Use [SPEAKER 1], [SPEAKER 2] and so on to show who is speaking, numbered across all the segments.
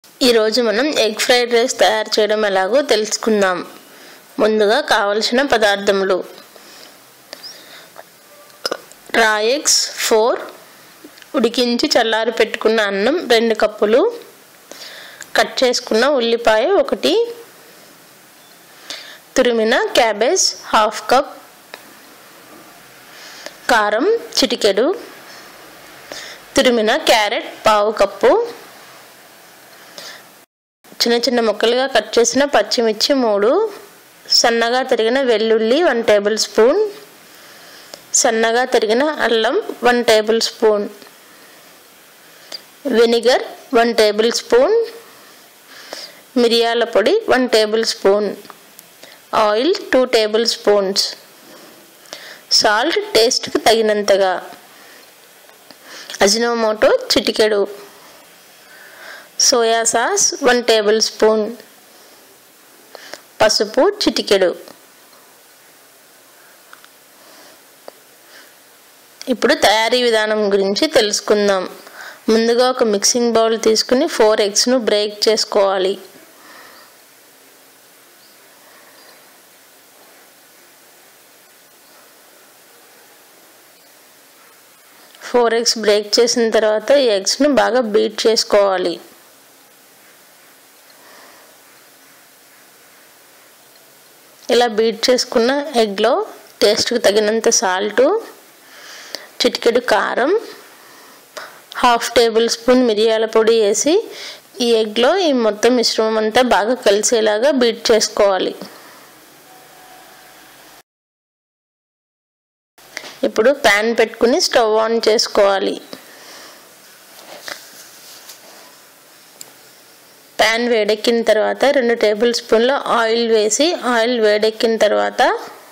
[SPEAKER 1] ఈరోజు మనం egg fried rice తయారు చేయడం ఎలాగో తెలుసుకుందాం ముందుగా కావలసిన పదార్థములు రా ఎగ్స్ ఫోర్ ఉడికించి చల్లారి పెట్టుకున్న అన్నం రెండు కప్పులు కట్ చేసుకున్న ఉల్లిపాయ ఒకటి తురిమిన క్యాబేజ్ హాఫ్ కప్ కారం చిటికెడు తురిమిన క్యారెట్ పావు కప్పు చిన్న చిన్న ముక్కలుగా కట్ చేసిన పచ్చిమిర్చి మూడు సన్నగా తరిగిన వెల్లుల్లి వన్ టేబుల్ స్పూన్ సన్నగా తరిగిన అల్లం one table spoon vinegar one table spoon మిరియాల పొడి one table spoon oil two table spoons salt టేస్ట్కి తగినంతగా అజినోమోటో చిటికెడు soya sauce one table spoon పసుపు చిటికెడు ఇప్పుడు తయారీ విధానం గురించి తెలుసుకుందాం ముందుగా ఒక మిక్సింగ్ బౌల్ తీసుకుని ఫోర్ ఎగ్స్ను బ్రేక్ చేసుకోవాలి ఫోర్ ఎగ్స్ బ్రేక్ చేసిన తర్వాత ఈ ఎగ్స్ను బాగా బీట్ చేసుకోవాలి ఇలా బీట్ చేసుకున్న ఎగ్లో టేస్ట్కి తగినంత సాల్టు చిటికెడు కారం హాఫ్ టేబుల్ స్పూన్ మిరియాల పొడి వేసి ఈ ఎగ్లో ఈ మొత్తం మిశ్రమం అంతా బాగా కలిసేలాగా బీట్ చేసుకోవాలి ఇప్పుడు ప్యాన్ పెట్టుకుని స్టవ్ ఆన్ చేసుకోవాలి ప్యాన్ వేడెక్కిన తర్వాత రెండు టేబుల్ స్పూన్ల ఆయిల్ వేసి ఆయిల్ వేడెక్కిన తర్వాత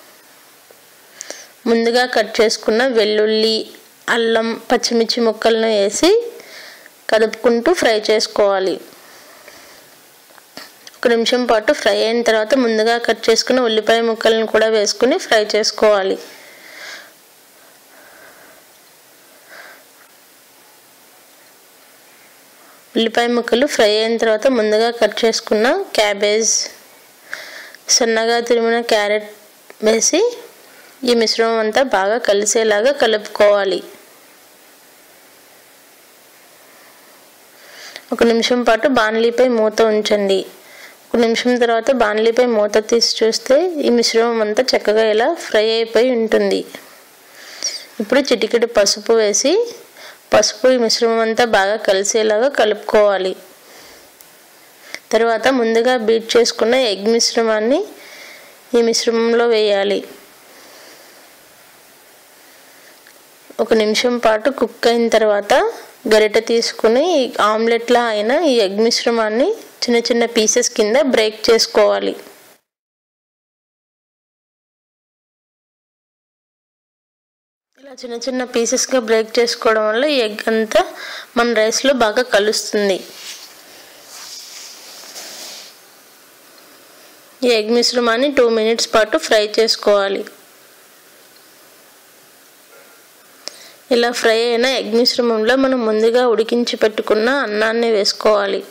[SPEAKER 1] ముందుగా కట్ చేసుకున్న వెల్లుల్లి అల్లం పచ్చిమిర్చి ముక్కలను వేసి కదుపుకుంటూ ఫ్రై చేసుకోవాలి ఒక నిమిషం పాటు ఫ్రై అయిన తర్వాత ముందుగా కట్ చేసుకున్న ఉల్లిపాయ ముక్కలను కూడా వేసుకుని ఫ్రై చేసుకోవాలి ఉల్లిపాయ ముక్కలు ఫ్రై అయిన తర్వాత ముందుగా కట్ చేసుకున్న క్యాబేజ్ సన్నగా తురిమిన క్యారెట్ వేసి ఈ మిశ్రమం అంతా బాగా కలిసేలాగా కలుపుకోవాలి ఒక నిమిషం పాటు బాణలీపై మూత ఉంచండి ఒక నిమిషం తర్వాత బాణలీపై మూత తీసి చూస్తే ఈ మిశ్రమం అంతా చక్కగా ఇలా ఫ్రై అయిపోయి ఉంటుంది ఇప్పుడు చిటికెడు పసుపు వేసి పసుపు ఈ మిశ్రమం అంతా బాగా కలిసేలాగా కలుపుకోవాలి తర్వాత ముందుగా బీట్ చేసుకున్న ఎగ్ మిశ్రమాన్ని ఈ మిశ్రమంలో వేయాలి ఒక నిమిషం పాటు కుక్ అయిన తర్వాత గరిట తీసుకుని ఆమ్లెట్లా అయిన ఈ ఎగ్ మిశ్రమాన్ని చిన్న చిన్న పీసెస్ కింద బ్రేక్ చేసుకోవాలి ఇలా చిన్న చిన్న పీసెస్గా బ్రేక్ చేసుకోవడం వల్ల ఈ ఎగ్ అంతా మన రైస్లో బాగా కలుస్తుంది ఈ ఎగ్ మిశ్రమాన్ని టూ మినిట్స్ పాటు ఫ్రై చేసుకోవాలి ఇలా ఫ్రై అయిన ఎగ్ మిశ్రమంలో మనం ముందుగా ఉడికించి పెట్టుకున్న అన్నాన్ని వేసుకోవాలి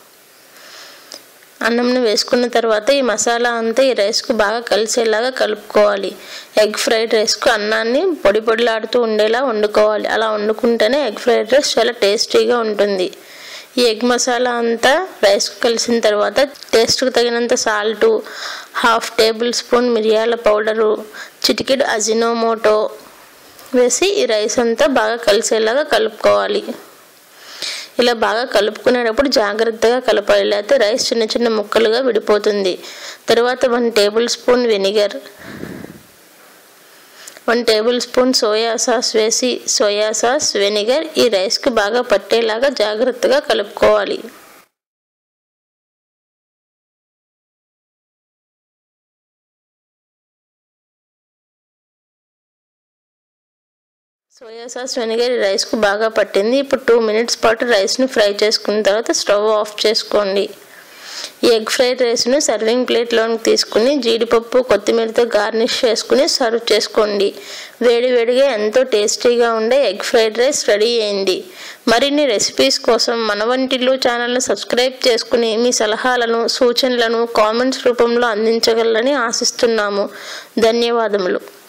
[SPEAKER 1] అన్నంని వేసుకున్న తర్వాత ఈ మసాలా అంతా ఈ రైస్కు బాగా కలిసేలాగా కలుపుకోవాలి ఎగ్ ఫ్రైడ్ రైస్కు అన్నాన్ని పొడి పొడిలాడుతూ ఉండేలా వండుకోవాలి అలా వండుకుంటేనే ఎగ్ ఫ్రైడ్ రైస్ చాలా టేస్టీగా ఉంటుంది ఈ ఎగ్ మసాలా అంతా రైస్కు కలిసిన తర్వాత టేస్ట్కు తగినంత సాల్టు హాఫ్ టేబుల్ స్పూన్ మిరియాల పౌడరు చిటికెడు అజినోమోటో వేసి ఈ రైస్ అంతా బాగా కలిసేలాగా కలుపుకోవాలి ఇలా బాగా కలుపుకునేటప్పుడు జాగ్రత్తగా కలపాలి లేకపోతే రైస్ చిన్న చిన్న ముక్కలుగా విడిపోతుంది తర్వాత one table spoon vinegar one table spoon soya sauce వేసి సోయా సాస్ వెనిగర్ ఈ రైస్కి బాగా పట్టేలాగా జాగ్రత్తగా కలుపుకోవాలి సోయా సాస్ వెనిగర్ రైస్కు బాగా పట్టింది ఇప్పుడు టూ మినిట్స్ పాటు రైస్ని ఫ్రై చేసుకున్న తర్వాత స్టవ్ ఆఫ్ చేసుకోండి ఈ ఎగ్ ఫ్రైడ్ రైస్ను సర్వింగ్ ప్లేట్లోకి తీసుకుని జీడిపప్పు కొత్తిమీరతో గార్నిష్ చేసుకుని సర్వ్ చేసుకోండి వేడివేడిగా ఎంతో టేస్టీగా ఉండే ఎగ్ ఫ్రైడ్ రైస్ రెడీ అయింది మరిన్ని రెసిపీస్ కోసం మన వంటిల్లు ఛానల్ను సబ్స్క్రైబ్ చేసుకుని మీ సలహాలను సూచనలను కామెంట్స్ రూపంలో అందించగలరని ఆశిస్తున్నాము ధన్యవాదములు